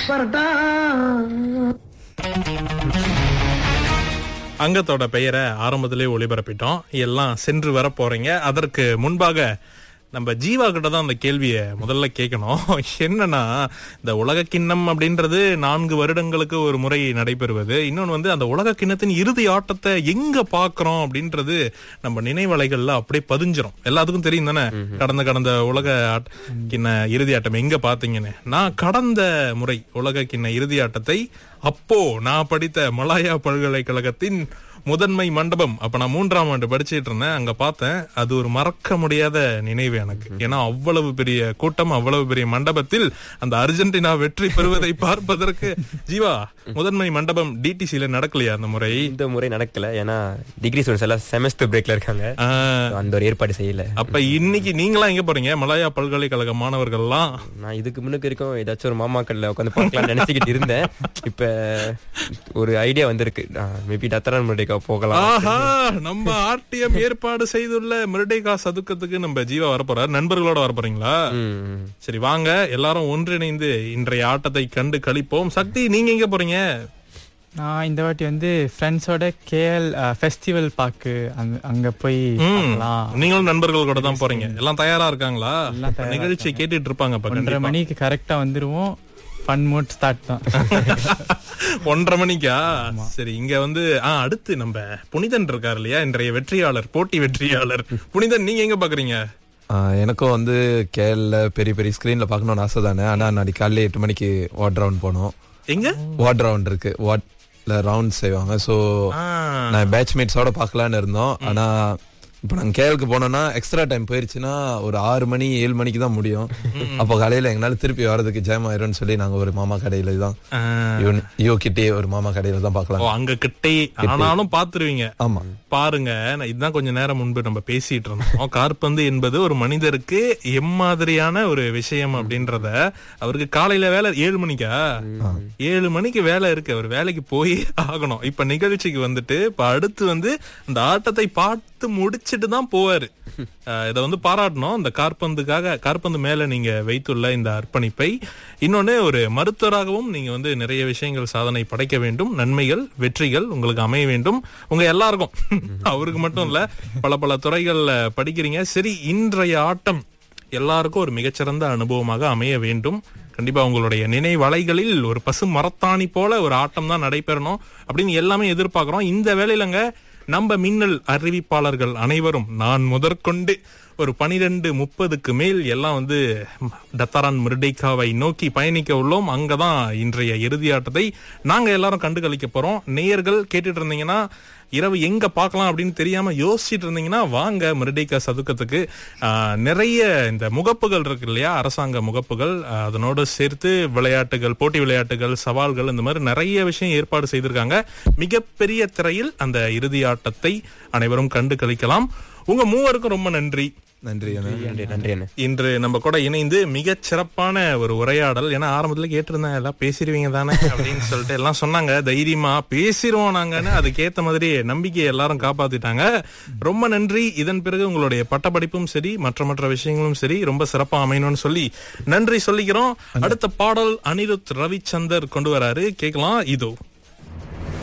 அங்கத்தோட பெயரை ஆரம்பத்திலே ஒளிபரப்பிட்டோம் எல்லாம் சென்று வர போறீங்க அதற்கு முன்பாக நம்ம ஜீவா கிட்ட தான் அந்த கேள்வியை முதல்ல கேட்கணும் என்னன்னா இந்த உலக கிண்ணம் அப்படின்றது நான்கு வருடங்களுக்கு ஒரு முறை நடைபெறுவது இன்னொன்னு வந்து அந்த உலக கிண்ணத்தின் இறுதி ஆட்டத்தை எங்க பாக்குறோம் அப்படின்றது நம்ம நினைவலைகள்ல அப்படியே பதிஞ்சிரும் எல்லாத்துக்கும் தெரியும் தானே கடந்த கடந்த உலக ஆட்ட- கிண்ண இறுதி ஆட்டம் எங்க பாத்தீங்கன்னு நான் கடந்த முறை உலக கிண்ண இறுதி ஆட்டத்தை அப்போ நான் படித்த மலாயா பல்கலைக்கழகத்தின் முதன்மை மண்டபம் அப்ப நான் மூன்றாம் ஆண்டு படிச்சிட்டு இருந்தேன் அங்க பார்த்தேன் அது ஒரு மறக்க முடியாத நினைவு எனக்கு ஏன்னா அவ்வளவு பெரிய கூட்டம் அவ்வளவு பெரிய மண்டபத்தில் அந்த அர்ஜென்டினா வெற்றி பெறுவதை பார்ப்பதற்கு ஜீவா முதன்மை மண்டபம் டிடிசில நடக்கலையா அந்த முறை இந்த முறை நடக்கல ஏன்னா டிகிரி ஸ்டூடெண்ட்ஸ் எல்லாம் செமஸ்டர் பிரேக்ல இருக்காங்க ஆஹ், அந்த ஒரு ஏற்பாடு செய்யல அப்ப இன்னைக்கு நீங்களா எங்க போறீங்க மலாயா பல்கலைக்கழக மாணவர்கள்லாம் நான் இதுக்கு முன்னுக்கு இருக்கும் ஏதாச்சும் ஒரு மாமாக்கள்ல உட்காந்து பார்க்கலாம்னு நினைச்சுக்கிட்டு இருந்தேன் இப்ப ஒரு ஐடியா வந்திருக்கு மேபி டத்தரான் முருடேக்கா போகலாம் ஆஹா நம்ம ஆர்டிஎம் ஏற்பாடு செய்துள்ள மிருடேகா சதுக்கத்துக்கு நம்ம ஜீவா வரப்போறாரு நண்பர்களோட வரப்போறீங்களா ம். சரி வாங்க எல்லாரும் ஒன்றிணைந்து இன்றைய ஆட்டத்தை கண்டு கழிப்போம் சக்தி நீங்க எங்க போறீங்க நான் இந்த வாட்டி வந்து ஃப்ரெண்ட்ஸோட கேஎல் ஃபெஸ்டிவல் பார்க்கு அங்க அங்க போய் ம், பார்க்கலாம் நீங்களும் நண்பர்கள் கூட தான் போறீங்க எல்லாம் தயாரா இருக்காங்களா எல்லாம் தயாரா நிகழ்ச்சி கேட்டுட்டு இருப்பாங்க இப்ப ஒன்றரை கண்டிப்பா. மணிக்கு கரெக்டா வந்துருவோம் ஃபன் மோட் ஸ்டார்ட் தான் ஒன்றரை மணிக்கா சரி இங்க வந்து ஆ அடுத்து நம்ம புனிதன் இருக்காரு இல்லையா இன்றைய வெற்றியாளர் போட்டி வெற்றியாளர் புனிதன் நீங்க எங்க பாக்குறீங்க ஆஹ் எனக்கும் வந்து கேரள பெரிய பெரிய ஸ்கிரீன்ல பார்க்கணும்னு ஆசை தானே ஆனா நாளைக்கு காலையில எட்டு மணிக்கு வாட் ரவுண்ட் போனோம் எங்க வாட் ரவுண்ட் இருக்கு வாட்ல ரவுண்ட் செய்வாங்க ஸோ ஆ, நான் பேட்ச்மேட்ஸோட பார்க்கலான்னு இருந்தோம் ஆனா இப்போ நாங்க கேரளுக்கு போனோம்னா எக்ஸ்ட்ரா டைம் போயிருச்சுன்னா ஒரு ஆறு மணி ஏழு மணிக்கு தான் முடியும் அப்போ காலையில எங்களால திருப்பி வரதுக்கு ஜெயம் ஆயிரும்னு சொல்லி நாங்க ஒரு மாமா கடையில தான் ஆ. யோ- யோ கிட்டே ஒரு மாமா கடையில தான் ஓ பார்க்கலாம் அங்க கிட்டே ஆனாலும் பாத்துருவீங்க ஆமா பாருங்க நான் இதுதான் கொஞ்ச நேரம் முன்பு நம்ம பேசிட்டு இருந்தோம் காற்பந்து என்பது ஒரு மனிதருக்கு எம்மாதிரியான ஒரு விஷயம் அப்படின்றத அவருக்கு காலையில வேலை ஏழு மணிக்கா ஏழு மணிக்கு வேலை இருக்கு அவர் வேலைக்கு போய் ஆகணும் இப்ப நிகழ்ச்சிக்கு வந்துட்டு இப்ப அடுத்து வந்து அந்த ஆட்டத்தை பார்த்து முடிச்சிட்டு தான் போவாரு அஹ் இதை வந்து பாராட்டணும் அந்த காற்பந்துக்காக காற்பந்து மேல நீங்க வைத்துள்ள இந்த அர்ப்பணிப்பை இன்னொன்னு ஒரு மருத்துவராகவும் நீங்க வந்து நிறைய விஷயங்கள் சாதனை படைக்க வேண்டும் நன்மைகள் வெற்றிகள் உங்களுக்கு அமைய வேண்டும் உங்க எல்லாருக்கும் அவருக்கு மட்டும் இல்ல பல பல துறைகள்ல படிக்கிறீங்க சரி இன்றைய ஆட்டம் எல்லாருக்கும் ஒரு மிகச்சிறந்த அனுபவமாக அமைய வேண்டும் கண்டிப்பா உங்களுடைய நினைவலைகளில் ஒரு பசு மரத்தாணி போல ஒரு ஆட்டம் தான் நடைபெறணும் அப்படின்னு எல்லாமே எதிர்பார்க்கிறோம் இந்த வேலையிலங்க நம்ம மின்னல் அறிவிப்பாளர்கள் அனைவரும் நான் முதற்கொண்டு ஒரு பனிரெண்டு முப்பதுக்கு மேல் எல்லாம் வந்து டத்தாரான் மிருடைக்காவை நோக்கி பயணிக்க உள்ளோம் அங்கதான் இன்றைய இறுதி ஆட்டத்தை நாங்க எல்லாரும் கண்டு கழிக்க போறோம் நேயர்கள் கேட்டுட்டு இருந்தீங்கன்னா இரவு எங்க பார்க்கலாம் அப்படின்னு தெரியாம யோசிச்சுட்டு இருந்தீங்கன்னா வாங்க மிருடைக்கா சதுக்கத்துக்கு ஆஹ், நிறைய இந்த முகப்புகள் இருக்கு இல்லையா அரசாங்க முகப்புகள் ஆஹ், அதனோடு சேர்த்து விளையாட்டுகள் போட்டி விளையாட்டுகள் சவால்கள் இந்த மாதிரி நிறைய விஷயம் ஏற்பாடு செய்திருக்காங்க மிகப்பெரிய திரையில் அந்த இறுதி ஆட்டத்தை அனைவரும் கண்டு கழிக்கலாம் உங்க மூவருக்கும் ரொம்ப நன்றி நன்றி அண்ணா. நன்றி நன்றி அண்ணே இன்று நம்ம கூட இணைந்து மிகச் சிறப்பான ஒரு உரையாடல் ஏன்னா ஆரம்பத்துல கேட்டிருந்தேன் எல்லாம் பேசிடுவீங்க தானே அப்படின்னு சொல்லிட்டு எல்லாம் சொன்னாங்க தைரியமா பேசிடுவோம் நாங்கன்னு அதுக்கேத்த மாதிரி நம்பிக்கையை எல்லாரும் காப்பாத்திட்டாங்க ரொம்ப நன்றி இதன் பிறகு உங்களுடைய பட்டப்படிப்பும் சரி மற்ற மற்ற விஷயங்களும் சரி ரொம்ப சிறப்பா அமையணும்னு சொல்லி நன்றி சொல்லிக்கிறோம் அடுத்த பாடல் அனிருத் ரவிச்சந்தர் கொண்டு வராரு கேட்கலாம் இதோ